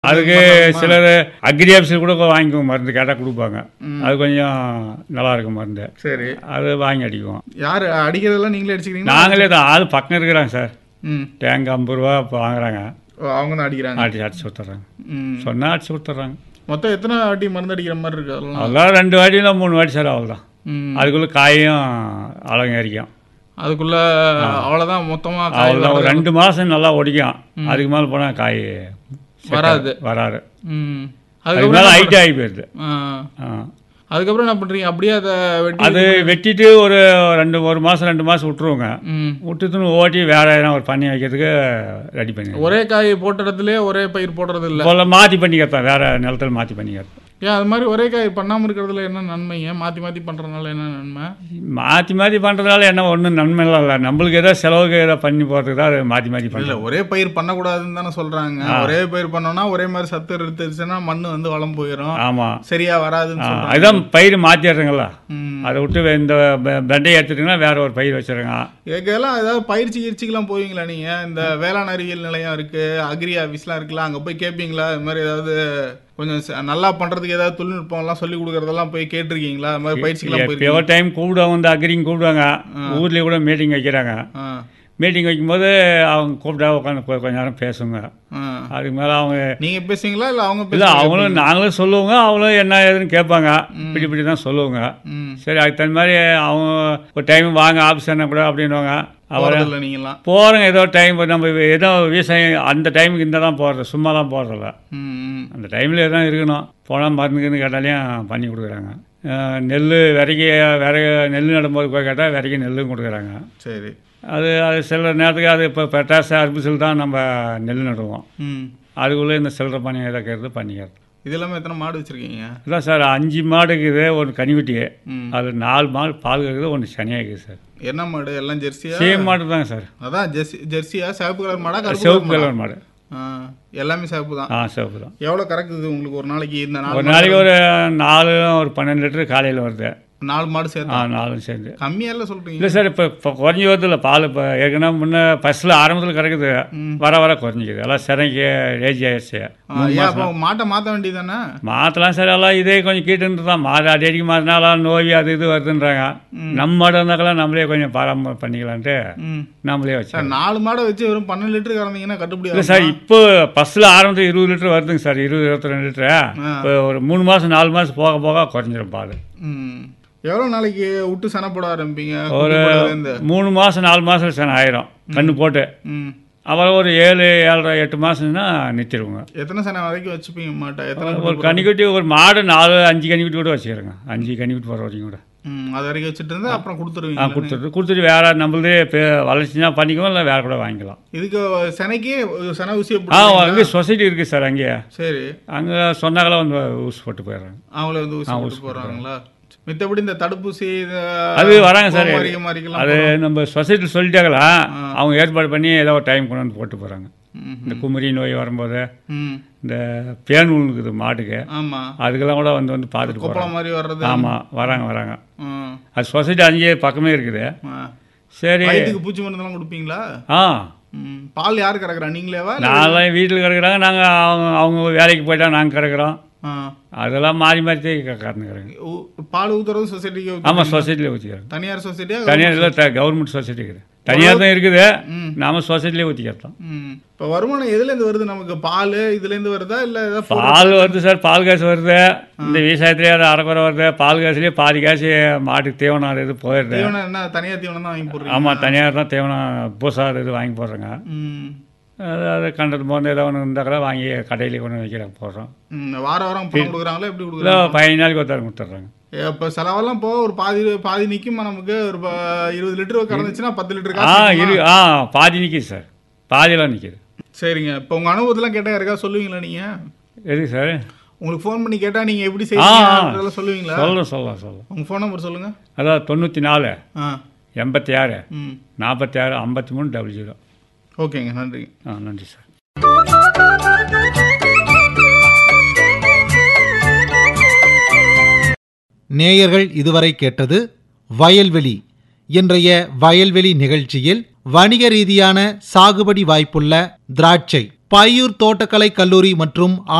அதுக்கு சிலர் அக்ரி ஆஃபீஸில் கூட வாங்கிக்குவோம் மருந்து கேட்டால் கொடுப்பாங்க அது கொஞ்சம் நல்லா இருக்கும் மருந்து சரி அது வாங்கி அடிக்குவோம் யார் அடிக்கிறதெல்லாம் நீங்களே அடிச்சுக்கிறீங்களா நாங்களே தான் ஆள் பக்கம் இருக்கிறாங்க சார் ம் தேங்காய் ஐம்பது ரூபா இப்போ வாங்குறாங்க ஓ, அவங்க தான் அடிக்கிறாங்க அடிச்சு அடிச்சு கொடுத்துட்றாங்க ம் சொன்னால் அடிச்சு கொடுத்துட்றாங்க மொத்தம் எத்தனை வாட்டி மருந்து அடிக்கிற மாதிரி இருக்கு அதெல்லாம் அதெல்லாம் ரெண்டு வாட்டி இல்லை மூணு வாட்டி சார் அவ்வளோதான் ம் அதுக்குள்ளே காயும் அலங்கரிக்கும் அதுக்குள்ள அவ்வளவுதான் மொத்தமா காய் அவ்வளோதான் ஒரு ரெண்டு மாதம் நல்லா ஒடிக்கும் அதுக்கு மேலே போனால் காய் set வராது. வராது ம் அதுக்கு அதுக்கப்புறம் மேலே ஹைட் ஆகி போயிடுது ஆ. ஆ அதுக்கப்புறம் என்ன பண்றீங்க அப்படியே அதை வெட்டி அது வெட்டிட்டு ஒரு ரெண்டு ஒரு மாதம் ரெண்டு மாதம் விட்டுருவோங்க ம் விட்டுட்டுன்னு ஓட்டி வேற எதனா ஒரு பண்ணி வைக்கிறதுக்கு ரெடி பண்ணி ஒரே காய் போட்ட இடத்துலயே ஒரே பயிர் போடுறது இல்ல போல மாற்றி பண்ணிக்கிறதான் வேற நிலத்தில் மாற்றி பண்ணிக்கிறது ஏன் அது மாதிரி ஒரே காய் பண்ணாம இருக்கிறதுல என்ன நன்மைங்க மாத்தி மாத்தி பண்றதுனால என்ன நன்மை மாற்றி மாற்றி பண்ணுறதுனால என்ன ஒன்றும் நன்மைலாம் இல்லை நம்மளுக்கு ஏதோ செலவுக்கு ஏதோ பண்ணி போகிறதுக்கு தான் அது மாற்றி மாற்றி இல்ல பண்ணுறது ஒரே பயிர் பண்ணக்கூடாதுன்னு தானே சொல்றாங்க ஒரே பயிர் பண்ணோம்னா ஒரே மாதிரி சத்து எடுத்துருச்சுன்னா மண்ணு வந்து வளம் போயிடும் ஆமாம் சரியா வராதுன்னு சொல்றாங்க அதுதான் பயிர் மாற்றிடுறீங்களா ம். அதை விட்டு இந்த பெ- பெண்டையை எடுத்துட்டிங்கன்னா வேற ஒரு பயிர் வச்சுருங்க இதுக்கெல்லாம் ஏதாவது பயிற்சி கியிற்சிக்கெல்லாம் போவீங்களா நீங்க இந்த வேளாண் அறிவியல் நிலையம் இருக்கு அக்ரி ஆஃபீஸ்லாம் இருக்குல்ல அங்க போய் கேட்பீங்களா இது மாதிரி ஏதாவது கொஞ்சம் ச- நல்லா பண்றதுக்கு ஏதாவது தொழில்நுட்பம் எல்லாம் சொல்லி கொடுக்கறதெல்லாம் போய் கேட்டிருக்கீங்களா அது மாதிரி பயிற்சிக்கெல்லாம் போயிருக்கீங்க எப்பயோ டைம் கூப்பிடுவாங்க வந்து அக்ரிங்க கூப்பிடுவாங்க ஊர்லேயே கூட மீட்டிங் வைக்கிறாங்க ஆ மீட்டிங் வைக்கும்போது அவங்க கூப்பிட்டா உட்காந்து கொஞ்ச நேரம் பேசுங்க ஆ. அதுக்கு மேலே அவங்க நீங்க பேசுவீங்களா இல்ல அவங்க இல்லை பேசுவாங்க அவங்களும் நாங்களும் சொல்லுவோங்க அவங்களும் என்ன ஏதுன்னு கேட்பாங்க இப்படி இப்படி தான் சொல்லுவோங்க ம் சரி அதுக்கு தகுந்த மாதிரி அவங்க ஒரு டைம் வாங்க ஆஃபீஸ் என்ன கூட அப்படின்னுவாங்க அவர் போறதில்ல நீங்களாம் போகிறோங்க ஏதோ டைம் நம்ம ஏதோ விவசாயம் அந்த டைமுக்கு இந்த தான் போடுறது சும்மாலாம் போடுறதில்ல ம் ம் அந்த டைமில் எதாவது இருக்கணும் போனால் மருந்துக்குன்னு கேட்டாலையும் பண்ணி கொடுக்குறாங்க அஹ் நெல் விரைக்க விரைய நெல் நடும்போது போய் கேட்டால் விரைக்க நெல்லும் கொடுக்குறாங்க சரி அது அது சில நேரத்துக்கு அது இப்போ பெட்டாசு அர்பிசில் தான் நம்ம நெல் நடுவோம் ம் அதுக்குள்ளே இந்த சில்லறை பண்ணி இறக்கிறது பண்ணிக்கிறது இது எல்லாமே எத்தனை மாடு வச்சிருக்கீங்க இல்லை சார் அஞ்சு மாடு இருக்குது ஒரு கனிக்குட்டி ம் அது நாலு மாடு பால் இருக்குது ஒன்று சனியாக இருக்குது சார் என்ன மாடு எல்லாம் ஜெர்சியா சேம் மாடு தாங்க சார் அதான் ஜெர்சி ஜெர்சியா சிவப்பு கலர் மாடா கருப்பு சிவப்பு கலர் மாடா? கலர் மாடு ஆ, எல்லாமே சிவப்பு தான் ஆ சிவப்பு தான் எவ்வளோ கறக்குது உங்களுக்கு ஒரு நாளைக்கு இந்த ஒரு நாலு நாளைக்கு ஒரு நாலு ஒரு பன்னெண்டு லிட்டரு காலையில் வருது நாலு மாடு ஆ சேர்த்து நாலும் சேர்ந்து கம்மியால சொல்றீங்க இல்லை சார் இப்போ இப்போ குறைஞ்சி வருது இல்லை பால் இப்போ ஏற்கனவே முன்னே ஃபஸ்ட்டில் ஆரம்பத்தில் கிடக்குது வர வர குறைஞ்சிக்குது எல்லாம் சிறைக்கு ஏஜ் ஆயிடுச்சு ஆ, ஏன் அப்போ மாட்டை மாற்ற வேண்டியதானே மாற்றலாம் சார் எல்லாம் இதே கொஞ்சம் கீட்டுன்ட்டு தான் மாடு அடி அடிக்க மாறினாலாம் நோய் அது இது வருதுன்றாங்க நம்ம மாடு இருந்தாக்கெல்லாம் நம்மளே கொஞ்சம் பராமரி பண்ணிக்கலான்ட்டு ம் நம்மளே வச்சோம் சார் நாலு மாடை வச்சு வெறும் பன்னெண்டு லிட்டர் கறந்தீங்கன்னா கட்டுப்படி இல்லை ஆகும் சார் இப்போ ஃபஸ்ட்டில் ஆரம்பத்தில் இருபது லிட்டர் வருதுங்க சார் இருபது இருபத்தி ரெண்டு லிட்டரு இப்போ ஒரு மூணு மாதம் நாலு மாதம் போக போக குறைஞ்சிரும் பால் ம் எவ்வளோ நாளைக்கு விட்டு சனை போட ஆரம்பிப்பீங்க ஒரு குட்டி போடுறதுலேருந்து? மூணு மாதம் நாலு மாதம் சார் ஆயிரும் கண்ணு போட்டு ம் அப்புறம் ஒரு ஏழு ஏழரை எட்டு மாதம்னா நிறுத்திடுவோங்க எத்தனை சனை வரைக்கும் வச்சுப்பீங்க மாட்டை எத்தனை ஒரு கன்னிக்குட்டி ஒரு மாடு நாலு அஞ்சு கன்னிக்குட்டி கூட வச்சுக்கிறேங்க அஞ்சு கன்னிக்குட்டி போகிற வரைக்கும் கூட ம் அது வரைக்கும் வச்சுட்டு இருந்தா அப்புறம் ஆ கொடுத்துருவீங்க கொடுத்துட்டு கொடுத்துட்டு வேற நம்மளதே இப்போ வளர்ச்சினா பண்ணிக்குவோம் இல்லை வேற கூட வாங்கிக்கலாம் இதுக்கு செனைக்கு செனை ஊசியை ஆ போடுவீங்களா? அங்கே சொசைட்டி இருக்குது சார் அங்கேயே சரி அங்கே சொன்னாங்களா வந்து ஊசி போட்டு போயிடுறாங்க அவங்களே வந்து ஊசி போட்டு போறாங்களா மித்தபடி இந்த தடுப்பூசி இந்த அது வராங்க சார் கோமாரி மாரிக்கெல்லாம் அது நம்ம சொசைட்டியில் சொல்லிட்டாங்களா அவங்க ஏற்பாடு பண்ணி ஏதோ ஒரு டைம் கொண்டு வந்து போட்டு போகிறாங்க ம். இந்த குமரி நோய் வரும்போது ம் இந்த பேன் இருக்குது மாட்டுக்கு ஆமா அதுக்கெல்லாம் கூட வந்து வந்து பார்த்துட்டு போகிறாங்க கொப்பளம் மாதிரி வர்றது ஆமாம் வராங்க வராங்க ம். அது சொசைட்டி அங்கேயே பக்கமே இருக்குது ஆ. சரி வயித்துக்கு பூச்சி மருந்தெல்லாம் கொடுப்பீங்களா ஆ ம். பால் யார் கறக்குறா நீங்களேவா இல்ல- நான்லாம் வீட்டில் கிடக்குறாங்க நாங்கள் அவங்க அவங்க வேலைக்கு போயிட்டா நாங்கள் கிடக்குறோம் ஆ. அதெல்லாம் மாறி மாறி கறந்துக்கிறாங்க ஊ- பால் ஊத்துறது சொசைட்டிக்கு ஆமாம் சொசைட்டிலே ஊற்றிக்கிறாங்க தனியார் சொசைட்டியா தனியார் இல்லை கவர்மெண்ட் சொசைட்டி இருக்குது தனியார் தான் இருக்குது ம். நாம சொசைட்டிலே ஊற்றிக்கிறோம் ம். இப்ப வருமானம் எதுல இருந்து வருது நமக்கு பால் இதுல இருந்து வருதா இல்ல ஏதாவது பொருள்? பால் வருது சார் பால் காசு வருது இந்த விவசாயத்துலேயே அது அரைக்குறை வருது பால் காசுலேயே பாதி காசு மாட்டுக்கு தீவனம் இது போயிடுது தீவனம் என்ன தனியார் தீவனம் தான் வாங்கி போடுறீங்க ஆமாம் தனியார் தான் தீவனம் பூசா இது வாங்கி போடுறேங்க ம். அது அது கண்டது போது ஏதோ ஒன்று இருந்தால் கூட வாங்கி கடையிலே கொண்டு வைக்கிறாங்க போடுறோம் ம். வாரம் வாரம் பணம் கொடுக்குறாங்களா எப்படி இல்லை கொடுக்குறாங்க பதினஞ்சு நாளைக்கு ஒருத்தர் கொடுத்துட்றாங்க இப்ப செலவெல்லாம் போக ஒரு பாதி பாதி நிக்குமா நமக்கு ஒரு ப- இருபது லிட்டர் கறந்துச்சுன்னா பத்து லிட்டர் ஆ காசு இரு ஆ பாதி நிற்கிது சார் பாதியெல்லாம் நிற்கிது சரிங்க இப்போ உங்க அனுபவத்தெல்லாம் கேட்டா யாருக்கா சொல்லுவீங்களா நீங்க எதுக்கு சார் உங்களுக்கு ஃபோன் பண்ணி கேட்டா நீங்க எப்படி ஆ செய்வீங்க சொல்லுவீங்களா சொல்லலாம் சொல்லலாம் சொல்லலாம் உங்க ஃபோன் நம்பர் சொல்லுங்க அதான் தொண்ணூற்றி நாலு ஆ எண்பத்தி ஆறு ம் நாற்பத்தி ஆறு ஐம்பத்தி மூணு டபுள் ஜீரோ ஓகேங்க நன்றிங்க ஆ நன்றி சார் நேயர்கள் இதுவரை கேட்டது வயல்வெளி இன்றைய வயல்வெளி நிகழ்ச்சியில் வணிக ரீதியான சாகுபடி வாய்ப்புள்ள திராட்சை பையூர் தோட்டக்கலை கல்லூரி மற்றும்